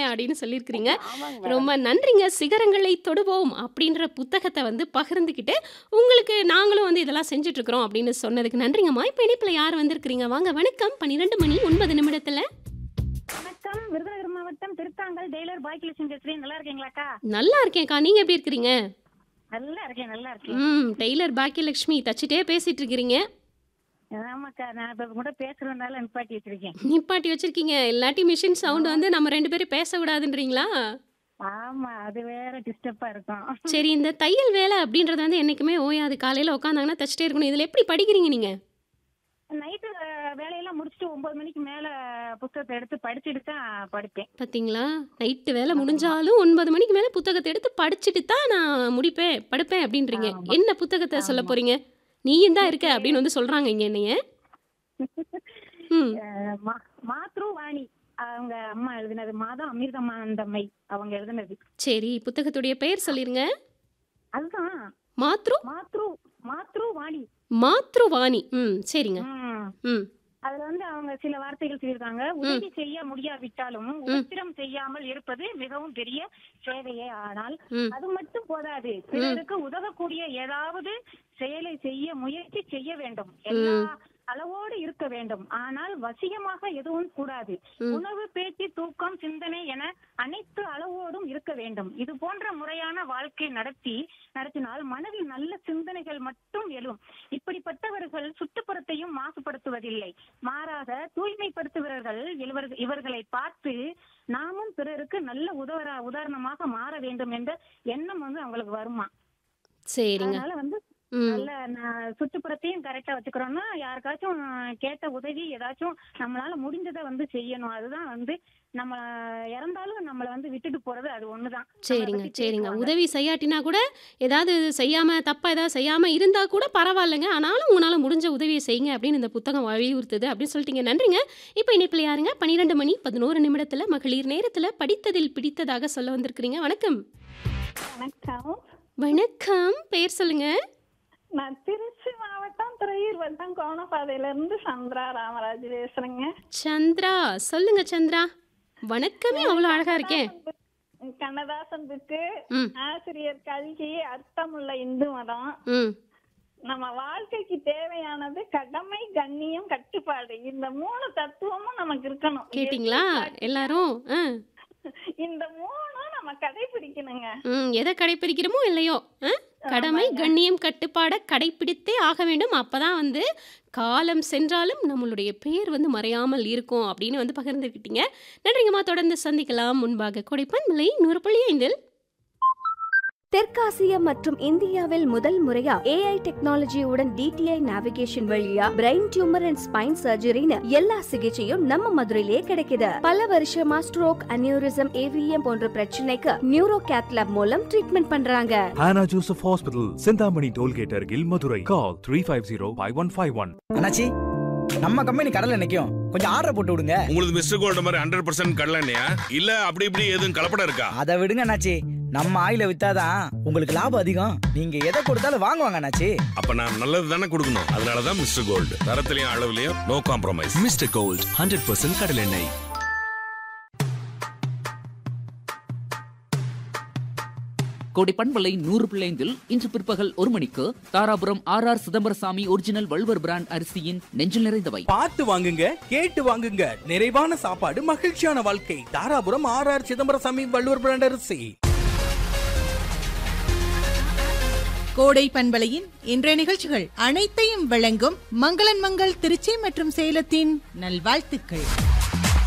அப்படின்னு சொல்லியிருக்கிறீங்க ஆமாங்க மேடம் ரொம்ப நன்றிங்க சிகரங்களை தொடுவோம் அப்படின்ற புத்தகத்தை வந்து பகிர்ந்துக்கிட்டு உங்களுக்கு நாங்களும் வந்து இதெல்லாம் செஞ்சுட்டு இருக்கிறோம் அப்படின்னு சொன்னதுக்கு நன்றிங்கம்மா இப்போ இணைப்பில் யார் வந்திருக்கிறீங்க வாங்க வணக்கம் பன்னிரெண்டு மணி ஒன்பது நிமிடத்தில் வணக்கம் விருதுநகர் மாவட்டம் திருத்தாங்கல் டெய்லர் பாக்கியலட்சுமி பேசுறேன் நல்லா இருக்கீங்களாக்கா நல்லா இருக்கேன்க்கா நீங்கள் எப்படி இருக்கிறீங்க நல்லா இருக்கேன் நல்லா இருக்கேன் ம் டெய்லர் பாக்கியலட்சுமி தச்சுட்டே பேசிட்டு இருக்கிறீங்க ஆமாக்கா நான் இப்ப கூட பேசுறதுனால நிப்பாட்டி வச்சிருக்கேன் நிப்பாட்டி வச்சிருக்கீங்க இல்லாட்டி மிஷின் சவுண்ட் வந்து நம்ம ரெண்டு பேரும் பேச விடாதுன்றீங்களா ஆமா அது வேற டிஸ்டர்பா இருக்கும் சரி இந்த தையல் வேலை அப்படின்றது வந்து என்னைக்குமே ஓயாது காலையில் உட்காந்தாங்கன்னா தச்சுட்டே இருக்கணும் இதில் எப்படி படிக்கிறீங்க நீங்கள் நைட்டு வேலையெல்லாம் முடிச்சுட்டு ஒன்பது மணிக்கு மேல புத்தகத்தை எடுத்து படிச்சுட்டு தான் படுப்பேன் பார்த்தீங்களா நைட்டு வேலை முடிஞ்சாலும் ஒன்பது மணிக்கு மேலே புத்தகத்தை எடுத்து படிச்சுட்டு தான் நான் முடிப்பேன் படுப்பேன் அப்படின்றீங்க ஆமா. என்ன புத்தகத்தை சொல்ல போறீங்க நீயும் தான் இருக்க அப்படின்னு வந்து சொல்றாங்க இங்க என்னைய ம் அஹ் மா- மாத்ரு வாணி அவங்க அம்மா எழுதினது மாதம் அமிர்தமானந்தம்மை அவங்க எழுதினது சரி புத்தகத்துடைய பெயர் சொல்லிருங்க அதுதான் மாத்ரு மாத்ரு மாத்ரு வாணி மாத்ருவாணி ம் சரிங்க ம். ம் அதுல வந்து அவங்க சில வார்த்தைகள் சொல்லியிருக்காங்க உதவி செய்ய முடியாவிட்டாலும் உத்திரம் செய்யாமல் இருப்பது மிகவும் பெரிய சேவையே ஆனால் ம் அது மட்டும் போதாது பிறருக்கு உதவக்கூடிய ஏதாவது செயலை செய்ய முயற்சி செய்ய வேண்டும் எல்லா அளவோடு இருக்க வேண்டும் ஆனால் வசியமாக எதுவும் கூடாது உணவு பேச்சு தூக்கம் சிந்தனை என அனைத்து அளவோடும் இருக்க வேண்டும் இது போன்ற முறையான வாழ்க்கை நடத்தி நடத்தினால் மனதில் நல்ல சிந்தனைகள் மட்டும் எழும் இப்படிப்பட்டவர்கள் சுற்றுப்புறத்தையும் மாசுபடுத்துவதில்லை மாறாக தூய்மைப்படுத்துபவர்கள் இவர் இவர்களை பார்த்து நாமும் பிறருக்கு நல்ல உதவ உதாரணமாக மாற வேண்டும் என்ற எண்ணம் வந்து அவங்களுக்கு வருமா சரிங்க அதனால வந்து ம் நல்ல ந- சுற்றுப்புறத்தையும் கரெக்டா வச்சுக்கிறோம்னா யாருக்காச்சும் கேட்ட உதவி ஏதாச்சும் நம்மளால முடிஞ்சதை வந்து செய்யணும் அதுதான் வந்து நம்ம இறந்தாலும் நம்மள வந்து விட்டுட்டு போறது அது ஒண்ணுதான் நம்மளை சரிங்க பத்தி சரிங்க பேசுவாங்க. உதவி செய்யாட்டினா கூட ஏதாவது செய்யாம தப்பா ஏதாவது செய்யாம இருந்தா கூட பரவாயில்லைங்க ஆனாலும் உங்களால முடிஞ்ச உதவியை செய்யுங்க அப்படின்னு இந்த புத்தகம் வலியுறுத்துது அப்படின்னு சொல்லிட்டீங்க நன்றிங்க இப்போ இணைப்பில் யாருங்க பன்னிரெண்டு மணி பதினோரு நிமிடத்துல மகளிர் நேரத்துல படித்ததில் பிடித்ததாக சொல்ல வந்திருக்கிறீங்க வணக்கம் வணக்கம் வணக்கம் பெயர் சொல்லுங்க நான் திருச்சி மாவட்டம் துறையூர் வட்டம் கோணப்பாதையில இருந்து சந்திரா ராமராஜ் பேசுறேங்க சந்திரா சொல்லுங்க சந்திரா வணக்கமே அவ்வளோ அழகா இருக்கேன் கண்ணதாசன் புக்கு ம் ஆசிரியர் கல்கி அர்த்தமுள்ள இந்து மதம் ம் நம்ம வாழ்க்கைக்கு தேவையானது கடமை கண்ணியம் கட்டுப்பாடு இந்த மூணு தத்துவமும் நமக்கு இருக்கணும் கேட்டிங்களா எல்லாரும் ஆ இந்த மூணும் நம்ம கடைபிடிக்கணுங்க ம் எதை கடைப்பிடிக்கிறோமோ இல்லையோ ஆ? கடமை கண்ணியம் கட்டுப்பாடை கடைப்பிடித்தே ஆக வேண்டும் அப்பதான் வந்து காலம் சென்றாலும் நம்மளுடைய பெயர் வந்து மறையாமல் இருக்கும் அப்படின்னு வந்து பகிர்ந்துக்கிட்டீங்க நன்றிங்கம்மா தொடர்ந்து சந்திக்கலாம் முன்பாக கொடைப்பன்மலை நூறு புள்ளி ஐந்தில் தெற்காசியா மற்றும் இந்தியாவில் முதல் முறையா ஏஐ டெக்னாலஜியுடன் டிடிஐ நேவிகேஷன் வழியா பிரெயின் டியூமர் அண்ட் ஸ்பைன் சர்ஜரின்னு எல்லா சிகிச்சையும் நம்ம மதுரையிலேயே கிடைக்குது பல வருஷமா ஸ்ட்ரோக் அனியூரிசம் ஏவிஎம் போன்ற பிரச்சனைக்கு நியூரோ கேத்லாப் மூலம் ட்ரீட்மெண்ட் பண்றாங்க Hannah Joseph Hospital, Sindhamani Tollgate Argil, Madurai. Call 350-5151. அண்ணாச்சி நம்ம கம்பெனி கடல்ல நிக்கும் கொஞ்சம் ஆர்டர் போட்டு விடுங்க உங்களுக்கு மிஸ்டர் கோல்டு மாதிரி ஹண்ட்ரட் பர்சன்ட் கடலண்ணையா இல்ல அப்படி இப்படி எதுவும் கலப்படம் இருக்கா அதை விடுங்க அண்ணாச்சி நம்ம ஆயில வித்தாதான் உங்களுக்கு லாபம் அதிகம் நீங்க எதை கொடுத்தாலும் வாங்குவாங்க அண்ணாச்சி அப்ப நான் நல்லது தானே கொடுக்கணும் அதனாலதான் மிஸ்டர் கோல்டு தரத்திலையும் அளவுலயும் நோ காம்ப்ரமைஸ் Mr. Gold, 100% கடலெண்ணெய் கோடி பண்பலை நூறு பிள்ளைந்தில் இன்று பிற்பகல் ஒரு மணிக்கு Dharapuram R R Chidambarasamy original Valluvar brand அரிசியின் நெஞ்சில் நிறைந்தவை பார்த்து வாங்குங்க கேட்டு வாங்குங்க நிறைவான சாப்பாடு மகிழ்ச்சியான வாழ்க்கை Dharapuram R R Chidambarasamy Valluvar brand அரிசி கோடை பண்பலையின் இன்றைய நிகழ்ச்சிகள் அனைத்தையும் வழங்கும் மங்களன் மங்கள் திருச்சி மற்றும் சேலத்தின் நல்வாழ்த்துக்கள்